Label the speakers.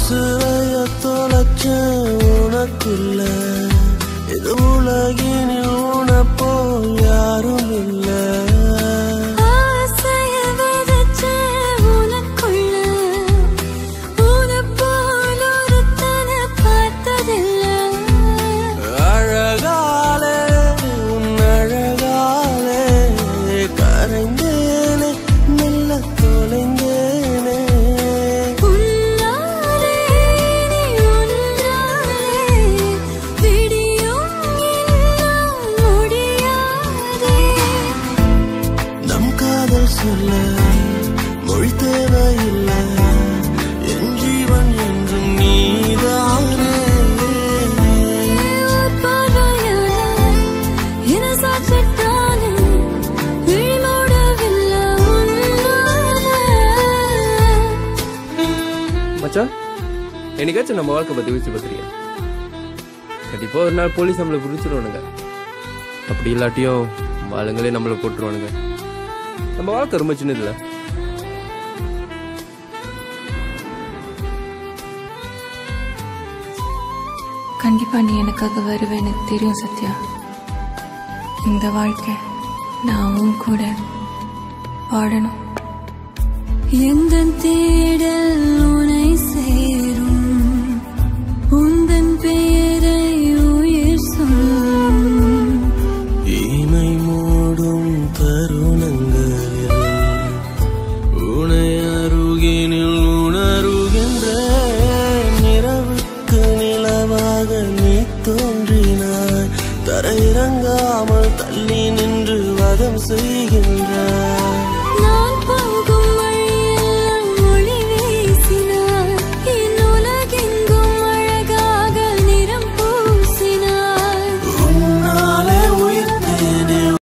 Speaker 1: உசுரைய தொலைச்ச உனக்குள்ள இது உலகினில் உனப்போல் யாரும் இல்லை
Speaker 2: ஆசைய விதைச்ச உனக்குள்ள உனைப் போல் ஒருத்தனை பார்த்ததில்லை
Speaker 1: அழகாலே உன் அழகாலே கரைந்தேனே மெல்ல தொலைந்தேனே
Speaker 2: உன்னாலே நீ உன்னாலே விடியும் என்னால் முடியாதே
Speaker 1: நம் காதல் சொல்ல மொழி தேவையில்லை என் ஜீவன் என்றும் நீதானே
Speaker 2: ஓர் பார்வையால் என்னை சாய்ச்சிட்டானே, விழிமூடவில்லை உன்னாலே.
Speaker 3: மச்சான் என்னைக்காச்சும் நம்ம வாழ்க்கை பத்தி யோசிச்சு பார்க்குறியா கண்டிப்பா ஒரு நாள் போலீஸ் நம்மளை பிடிச்சிருவானுங்க அப்படி இல்லாட்டியும் ஆளுங்களே நம்மளை போட்டுருவானுங்க நம்ம வாழ்க்கை ரொம்ப சின்னதுல
Speaker 4: கண்டிப்பா நீ எனக்காக வருவேன் எனக்கு தெரியும் சத்யா இந்த வாழ்க்கை நான் உன் கூட வாழணும்
Speaker 2: எந்தன் தேன்